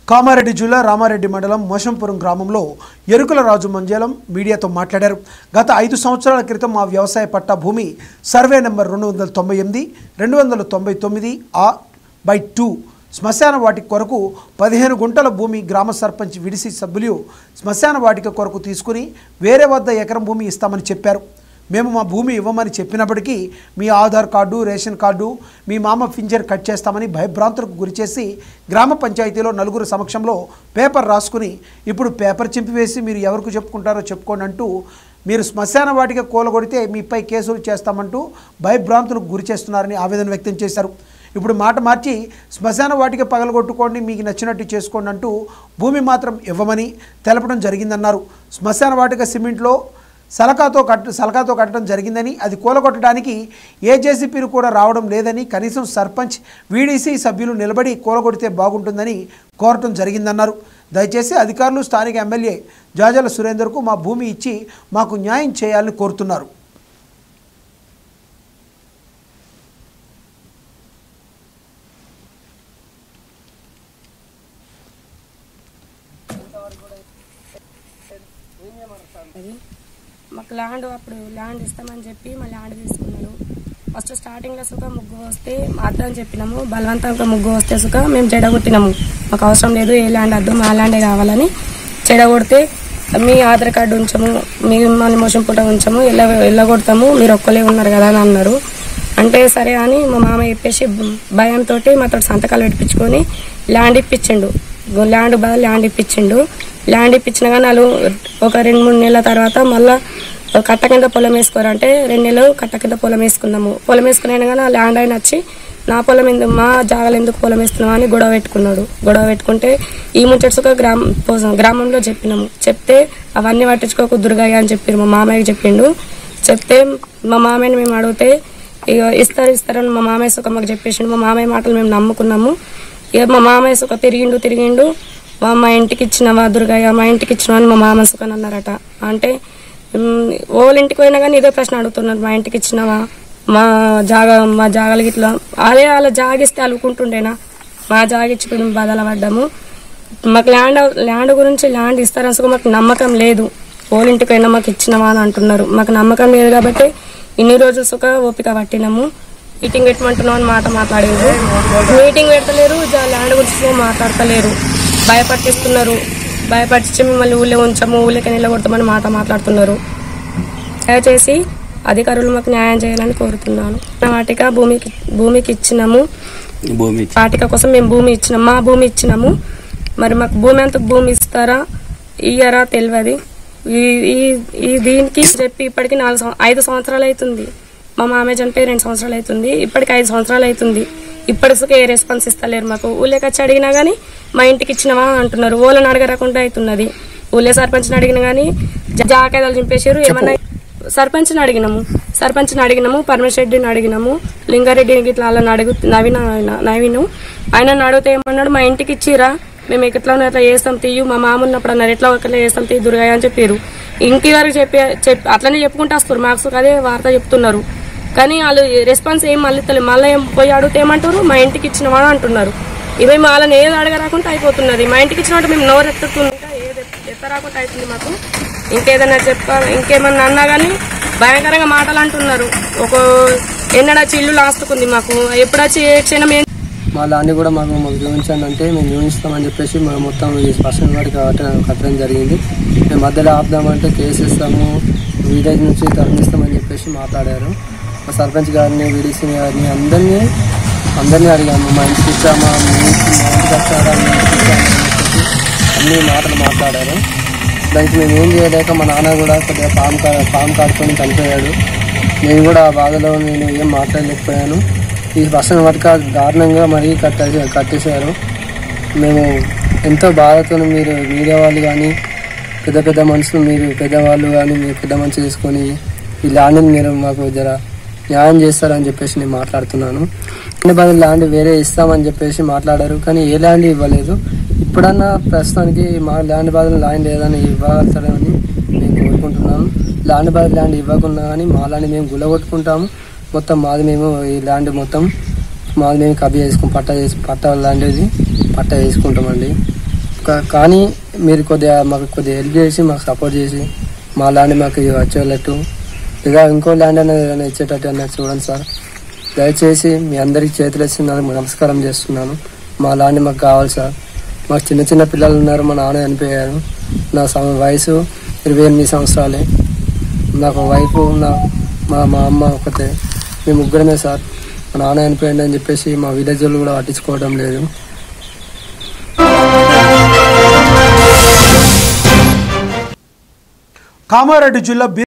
కామారెడ్డి జిల్లా రామారెడ్డి మండలం మోషంపురం గ్రామంలో ఎరుకుల రాజు మంజలం మీడియాతో మాట్లాడారు గత ఐదు సంవత్సరాల క్రితం మా వ్యవసాయ పట్టా భూమి సర్వే నెంబర్ రెండు వందల తొంభై ఎనిమిది రెండు వందల తొంభై తొమ్మిది ఆ బై టూ శ్మశాన వాటిక కొరకు పదిహేను గుంటల భూమి గ్రామ సర్పంచ్ విడిసి సభ్యులు శ్మశాన వాటిక కొరకు తీసుకుని వేరే వద్ద ఎకరం భూమి ఇస్తామని చెప్పారు మేము మా భూమి ఇవ్వమని చెప్పినప్పటికీ మీ ఆధార్ కార్డు రేషన్ కార్డు మీ మామ ఫింజర్ కట్ చేస్తామని భయభ్రాంతులకు గురిచేసి గ్రామ పంచాయతీలో నలుగురు సమక్షంలో పేపర్ రాసుకుని ఇప్పుడు పేపర్ చింపివేసి మీరు ఎవరికి చెప్పుకుంటారో చెప్పుకోండి అంటూ మీరు శ్మశాన వాటిక కూలగొడితే మీపై కేసులు చేస్తామంటూ భయభ్రాంతులకు గురి చేస్తున్నారని ఆవేదన వ్యక్తం చేశారు ఇప్పుడు మాట మార్చి శ్మశాన వాటిక పగలగొట్టుకోండి మీకు నచ్చినట్టు చేసుకోండి అంటూ భూమి మాత్రం ఇవ్వమని తెలపడం జరిగిందన్నారు శ్మశాన వాటిక సిమెంట్లో సలకాతో కట్ సలకాతో కట్టడం జరిగిందని అది కూలగొట్టడానికి ఏ జేసీపీలు కూడా రావడం లేదని కనీసం సర్పంచ్ వీడీసీ సభ్యులు నిలబడి కూలగొడితే బాగుంటుందని కోరటం జరిగిందన్నారు దయచేసి అధికారులు స్థానిక ఎమ్మెల్యే జాజల సురేందర్కు మా భూమి ఇచ్చి మాకు న్యాయం చేయాలని కోరుతున్నారు అది మాకు ల్యాండ్ అప్పుడు ల్యాండ్ ఇస్తామని చెప్పి మా ల్యాండ్ తీసుకున్నాడు ఫస్ట్ స్టార్టింగ్లో సుఖ ముగ్గు వస్తే అర్థం చెప్పినాము బలవంతంగా ముగ్గు వస్తే సుఖ మేము చెడగొట్టినాము మాకు అవసరం లేదు ఏ ల్యాండ్ వద్దు మా ల్యాండే కావాలని చెడగొడితే మీ ఆధార్ కార్డు ఉంచము మీ మన మోసం పుట్ట ఉంచము ఎల్ల ఎల్లగొడతాము మీరు ఒక్కలే ఉన్నారు కదా అని అన్నారు అంటే సరే అని మా మామ చెప్పేసి భయంతో మాతో సంతకాలు పెట్టించుకొని ల్యాండ్ ఇప్పించిండు ల్యాండ్ బాగా ల్యాండ్ ఇప్పించిండు ల్యాండ్ ఇప్పించిన కానీ వాళ్ళు ఒక రెండు మూడు నెలల తర్వాత మళ్ళా కట్ట కింద పొలం వేసుకోరంటే రెండు నెలలు కట్ట కింద పొలం వేసుకున్నాము పొలం వేసుకున్నాను కానీ ఆ ల్యాండ్ ఆయన వచ్చి నా పొలం ఎందుకు మా జాగాలు ఎందుకు పొలం వేస్తున్నావు అని గొడవ పెట్టుకున్నాడు గొడవ పెట్టుకుంటే ఈ ముచ్చట్సుగా గ్రామ పోసాం గ్రామంలో చెప్పినాము చెప్తే అవన్నీ పట్టించుకోకు దుర్గయ్య అని చెప్పారు మా మామయ్యకి చెప్పిండు చెప్తే మా మామయ్యని మేము అడిగితే ఇక ఇస్తారు ఇస్తారని మా మామయ్య సుఖ మాకు చెప్పేసిండు మా మామయ్య మాటలు మేము నమ్ముకున్నాము ఇక మా మామయ్య సుఖ తిరిగిండు తిరిగిండు మా మా ఇంటికి ఇచ్చినవా దుర్గయ్య మా ఇంటికి ఇచ్చినవా అని మా మామ సుఖని అన్నారట అంటే ఉమ్, ఓళ్ళ ఇంటికి పోయినా కానీ ఇదే ప్రశ్న అడుగుతున్నారు మా ఇంటికి ఇచ్చినవా మా జాగ మా జాగలకి ఇట్లా అదే అలా జాగిస్తే అలుకుంటుండేనా మా జాగిచ్చి మేము బదల పడ్డాము మాకు ల్యాండ్ ల్యాండ్ గురించి ల్యాండ్ ఇస్తారని సుఖం మాకు నమ్మకం లేదు ఓళ్ళ ఇంటికి పోయినా మాకు ఇచ్చినవా అని అంటున్నారు మాకు నమ్మకం లేదు కాబట్టి ఇన్ని రోజులు సుఖ ఓపిక పట్టినాము మీటింగ్ పెట్టమంటున్నాం అని మాట మాట్లాడారు మీటింగ్ పెడతలేరు జా- ల్యాండ్ గురించి మాట్లాడతలేరు భయపట్టిస్తున్నారు భయపట్టించి మిమ్మల్ని ఊళ్ళో ఉంచాము ఊళ్ళకి నిలబడతామని మాట మాట్లాడుతున్నారు దయచేసి అధికారులు మాకు న్యాయం చేయాలని కోరుతున్నాను వాటిక భూమికి భూమికి ఇచ్చినాము భూమి వాటిక కోసం మేము భూమి ఇచ్చినాం మా భూమి ఇచ్చినాము మరి మాకు భూమి అంత భూమి ఇస్తారా ఇయ్యరా తెలియదు ఈ ఈ- ఈ దీనికి చెప్పి ఇప్పటికి నాలుగు సంవ- ఐదు సంవత్సరాలు అవుతుంది మా మామయ్య చనిపోయి రెండు సంవత్సరాలు అవుతుంది ఇప్పటికి ఐదు సంవత్సరాలు అవుతుంది ఇప్పటికి ఏ రెస్పాన్స్ ఇస్తలేరు మాకు ఊళ్ళోకి వచ్చి అడిగినా కానీ మా ఇంటికి ఇచ్చినవా అంటున్నారు ఊళ్ళని అడగరాకుండా అవుతున్నది ఊళ్ళో సర్పంచ్ని అడిగినా కానీ జాకేదాలు చింపేశారు ఏమన్నా సర్పంచ్ని అడిగినాము సర్పంచ్ని అడిగినాము పరమేశ్వర రెడ్డిని అడిగినాము లింగారెడ్డిని ఇట్లా వాళ్ళని అడుగు నవీన్ ఆయన నవీన్ ఆయన అడిగితే ఏమన్నాడు మా ఇంటికి ఇచ్చిరా మేము ఎట్లా ఎట్లా చేస్తాం తీయు మా మామ ఉన్నప్పుడు అన్నారు ఎట్లా ఒకట్లా చేస్తాం తీయు దుర్గయ్య అని చెప్పారు ఇంటి వరకు చెప్పి చెప్పి అట్లనే చెప్పుకుంటూ వస్తారు మాకు అదే వార్త చెప్తున్నారు కానీ వాళ్ళు రెస్పాన్స్ ఏం మళ్ళీ తెలియదు మళ్ళీ ఏం పోయి అడిగితే ఏమంటారు మా ఇంటికి ఇచ్చినవా అంటున్నారు ఇవి వాళ్ళని ఏది అడగరాకుండా అయిపోతున్నది మా ఇంటికి ఇచ్చినట్టు మేము నోరు ఎత్తుతుంటే ఏది ఎత్తరాకుండా అవుతుంది మాకు ఇంకేదైనా చెప్ప ఇంకేమన్నా అన్నా కానీ భయంకరంగా మాటలు అంటున్నారు ఒక ఎన్నడచ్చి ఇల్లు లాస్తుకుంది మాకు ఎప్పుడొచ్చి ఏ క్షణం ఏం మా ల్యాండ్ కూడా మాకు మాకు చూపించండి అంటే మేము చూపిస్తామని చెప్పేసి మేము మొత్తం ఈ పర్సనల్ వాడికి కట్టడం కట్టడం జరిగింది మేము మధ్యలో ఆపుదామంటే కేసు ఇస్తాము విలేజ్ నుంచి తరలిస్తామని చెప్పేసి మాట్లాడారు మా సర్పంచ్ గారిని వీడీసీ గారిని అందరినీ అందరినీ అడిగాము మా ఇంటికి ఇచ్చామా మీ ఇంటికి మా ఇంటికి వచ్చారా మీ ఇంటికి ఇచ్చామా అని చెప్పేసి అన్ని మాటలు మాట్లాడారు దానికి మేము ఏం చేయలేక మా నాన్న కూడా కొద్దిగా పాము కా పాము కాడుకొని చనిపోయాడు నేను కూడా ఆ బాధలో నేను ఏం మాట్లాడలేకపోయాను ఈ బస్సును వరకు దారుణంగా మరీ కట్టే కట్టేశారు మేము ఎంతో బాధతో మీరు మీడియా వాళ్ళు కానీ పెద్ద పెద్ద మనుషులు మీరు పెద్దవాళ్ళు కానీ మీరు పెద్ద మనిషి చేసుకొని ఈ ల్యాండ్ని మీరు మాకు జర న్యాయం చేస్తారని చెప్పేసి నేను మాట్లాడుతున్నాను ల్యాండ్ బదులు ల్యాండ్ వేరే ఇస్తామని చెప్పేసి మాట్లాడారు కానీ ఏ ల్యాండ్ ఇవ్వలేదు ఇప్పుడన్నా ప్రస్తుతానికి మా ల్యాండ్ బదులు ల్యాండ్ ఏదైనా ఇవ్వగలుగుతారని నేను కోరుకుంటున్నాను ల్యాండ్ బదులు ల్యాండ్ ఇవ్వకుండా కానీ మా ల్యాండ్ మేము గులగొట్టుకుంటాము మొత్తం మాది మేము ఈ ల్యాండ్ మొత్తం మాది మేము కబ్జా చేసుకుని పట్ట చేసి పట్ట ల్యాండ్ ఇది పట్ట వేసుకుంటామండి కా- కానీ మీరు కొద్దిగా మాకు కొద్దిగా హెల్ప్ చేసి మాకు సపోర్ట్ చేసి మా ల్యాండ్ మాకు ఇది వచ్చేటట్టు ఇక ఇంకో ల్యాండ్ అనేది ఏదైనా ఇచ్చేటట్టు అనేది చూడండి సార్ దయచేసి మీ అందరికి చేతులు వేసి నాకు నమస్కారం చేస్తున్నాను మా ల్యాండ్ మాకు కావాలి సార్ మాకు చిన్న చిన్న పిల్లలు ఉన్నారు మా నాన్న చనిపోయారు నా సం- వయసు ఇరవై ఎనిమిది సంవత్సరాలే నాకు వైఫ్ నా మా మా అమ్మ ఒకతే మేము ముగ్గురమే సార్ మా నాన్న చనిపోయింది అని చెప్పేసి మా విలేజ్ వాళ్ళు కూడా పట్టించుకోవడం లేదు కామారెడ్డి జిల్లా బి